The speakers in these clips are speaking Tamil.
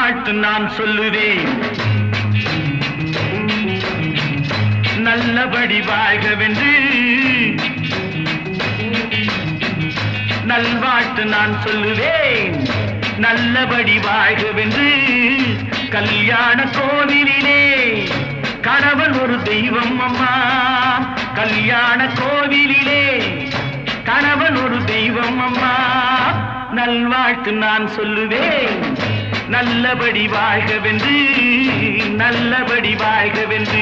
நல்வாழ்த்து நான் சொல்லுவேன் நல்லபடி வாழ்கவென்று நல்வாழ்த்து நான் சொல்லுவேன் நல்லபடி வாழ்கவென்று கல்யாண கோவிலிலே கணவன் ஒரு தெய்வம் அம்மா கல்யாண கோவிலிலே கணவன் ஒரு தெய்வம் அம்மா நல்வாழ்த்து நான் சொல்லுவேன் நல்லபடி வாழ்கவென்று நல்லபடி வாழ்கவென்று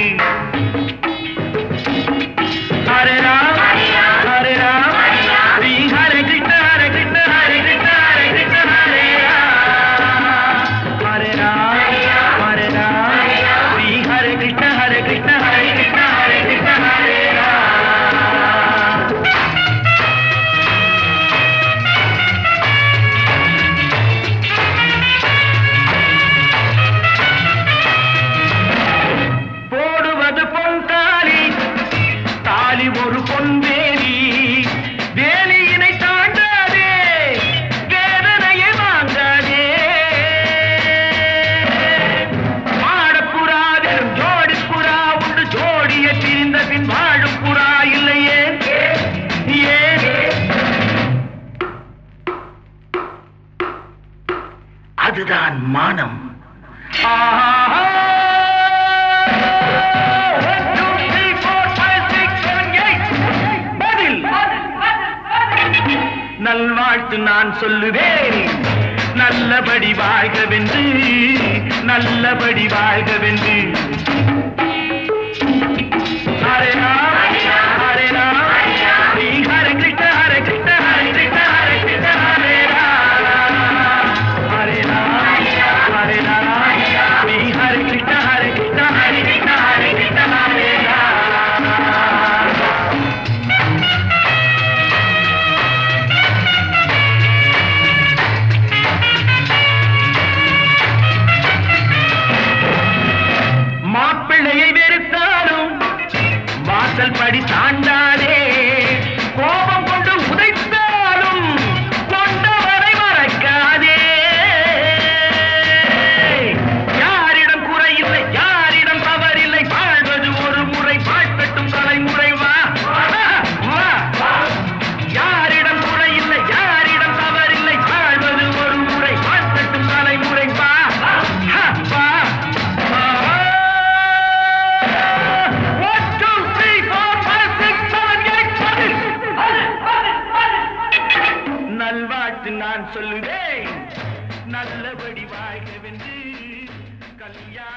ஹரே ராம் ஹரே ராம் ஸ்ரீ ஹரே கிருஷ்ண ஹரே கிருஷ்ண ஹரே கிருஷ்ண ஹரே கிருஷ்ண ஹரே ராம் ஹரே ராம் ஹரே ராம் ஸ்ரீ ஹரே கிருஷ்ண ஹரே கிருஷ்ண ஹரே கிருஷ்ண ஹரே கிருஷ்ண ஹரே ராம் போடுவது பொன் தாலி தாலி ஒரு பொன் வேலி வேலியினை தாண்டாதே வேதனையை வாங்காதே மாடப்புறாவிலும் ஜோடி புறா உண்டு ஜோடிய பிரிந்த பின் வாழும் புறா இல்லையே ஏன் அதுதான் மானம் நல்வாழ்த்து நான் சொல்லுவேன் நல்லபடி வாழ்கவென்று நல்லபடி வாழ்கவென்று ஹரே ராம் ஹரே ராம் ஸ்ரீ ஹரே கிருஷ்ண ஹரே கிருஷ்ண ஹரே கிருஷ்ண ஹரே கிருஷ்ண ஹரே ராம் ஹரே ராம் ஹரே ராம் ஸ்ரீ ஹரே கிருஷ்ண ஹரே கிருஷ்ண ஹரே கிருஷ்ண ஹரே கிருஷ்ண ஹரே ராம் மாப்பிள்ளையை வெறுத்தாலும் வாசல் படி தாண்டாதே கோபம் கொண்டு உதைத்தாலும் கொண்டவரை மறக்காதே யாரிடம் குறையில்லை யாரிடம் தவறில்லை வாழ்வது ஒரு முறை வாழ்த்தட்டும் தலைமுறை வா வா, வா. யாரிடம் குறையில்லை யாரிடம் தவறில்லை வாழ்வது ஒரு முறை வாழ்த்தட்டும் தலைமுறை வா ஹ, வா One, two, three, four, five, six, seven, eight, பதில். நல்வாழ்த்து நான் சொல்லுவேன் நல்லபடி வாழ்கவென்று கல்யாண